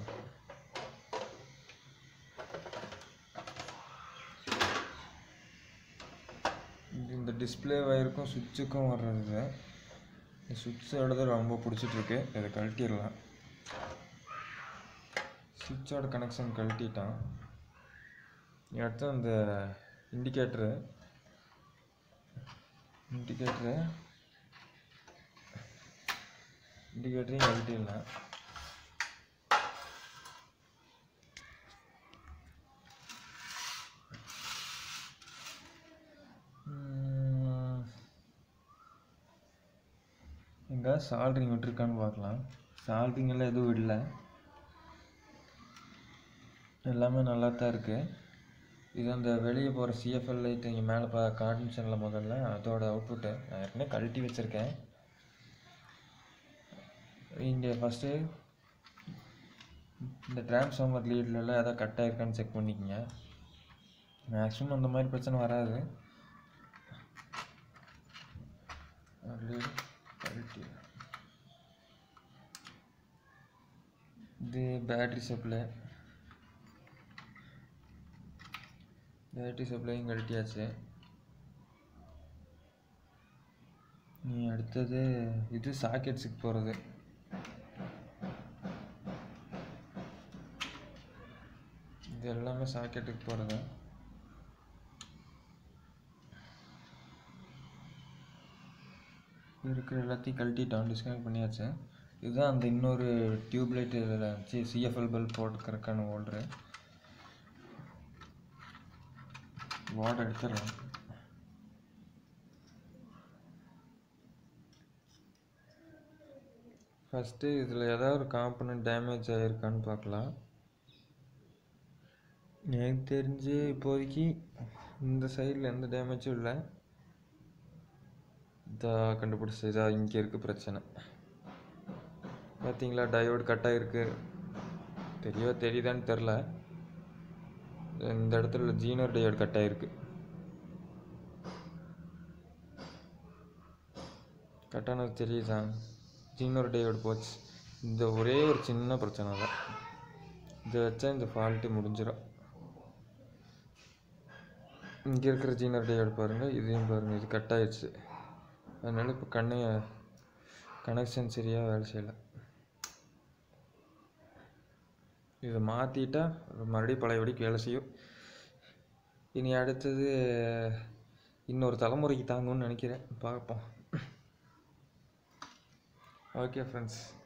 பார்க்கலாம் இது இந்த டிஸ்பிளே வயருக்கும் சுவிட்சுக்கும் வர்றது இது. இந்த சுவிட்சோட தான் ரொம்ப பிடிச்சிட்ருக்கு இதை கழட்டிடலாம் சுவிட்சோட கனெக்ஷன் கழட்டிட்டான் அடுத்து அந்த இண்டிகேட்டரு இண்டிகேட்டரு இண்டிகேட்டரையும் கழட்டிடலாம் உம், எங்க சால்ட்ரிங் விட்டுருக்கான்னு பார்க்கலாம் சால்ட்ரிங் எல்லாம் எதுவும் இல்லை எல்லாமே நல்லா தான் இருக்குது இது அந்த வெளியே போகிற சிஎஃப்எல் லைட் இங்கே மேலே பா கார்டன்ஷனில் முதல்ல அதோட அவுட்புட்டு நான் ஏற்கனவே கழட்டி வச்சுருக்கேன் இங்கே ஃபஸ்ட்டு இந்த டிரான்ஸ்ஃபார்மர் லீட்லலாம் எதாவது கட் ஆயிருக்கான்னு செக் பண்ணிக்கங்க மேக்ஸிமம் அந்த மாதிரி பிரச்சனை வராது lead கழட்டி இது பேட்ரி சப்ளை பேட்டரி சப்ளையும் கழட்டியாச்சு நீ அடுத்தது இது சாக்கெட்ஸுக்கு போகிறது இது எல்லாமே சாக்கெட்டுக்கு போகிறது இருக்கிற எல்லாத்தையும் கழட்டிட்டோம் டிஸ்கனெக்ட் பண்ணியாச்சு இதுதான் அந்த இன்னொரு டியூப்லைட் இதில் சி சிஎஃப்எல் பல்ப் போட்டுக்கிறதுக்கான ஓல்ட்ரு வாட் எடுத்துடலாம் ஃபஸ்ட்டு இதில் ஏதாவது ஒரு காம்பனண்ட் டேமேஜ் ஆகிருக்கான்னு பார்க்கலாம் எனக்கு தெரிஞ்சு இப்போதைக்கு இந்த சைடில் எந்த டேமேஜும் இல்லை இதா கண்டுபிடிச்சி இதா இங்கே இருக்குது பிரச்சனை பார்த்தீங்களா டயோடு கட் ஆகிருக்கு தெரியவா தெரியுதான்னு தெரில இந்த இடத்துல ஜீனர் டயோடு கட் ஆகிருக்கு கட் ஆனது தெரியுதா ஜீனர் டயோடு போச்சு இந்த ஒரே ஒரு சின்ன பிரச்சனை தான் இதை வச்சா இந்த ஃபால்ட்டு முடிஞ்சிடும் இங்கே இருக்கிற ஜீனர் டயோடு பாருங்கள் இதையும் பாருங்கள் இது கட் ஆயிடுச்சு அதனால் இப்போ கண்ணை கனெக்ஷன் சரியாக வேலை செய்யலை இதை மாற்றிட்டா மறுபடியும் பழையபடிக்கு வேலை செய்யும் இனி அடுத்தது இன்னொரு தலைமுறைக்கு தாங்கும்னு நினைக்கிறேன் பார்ப்போம் ஓகே ஃப்ரெண்ட்ஸ்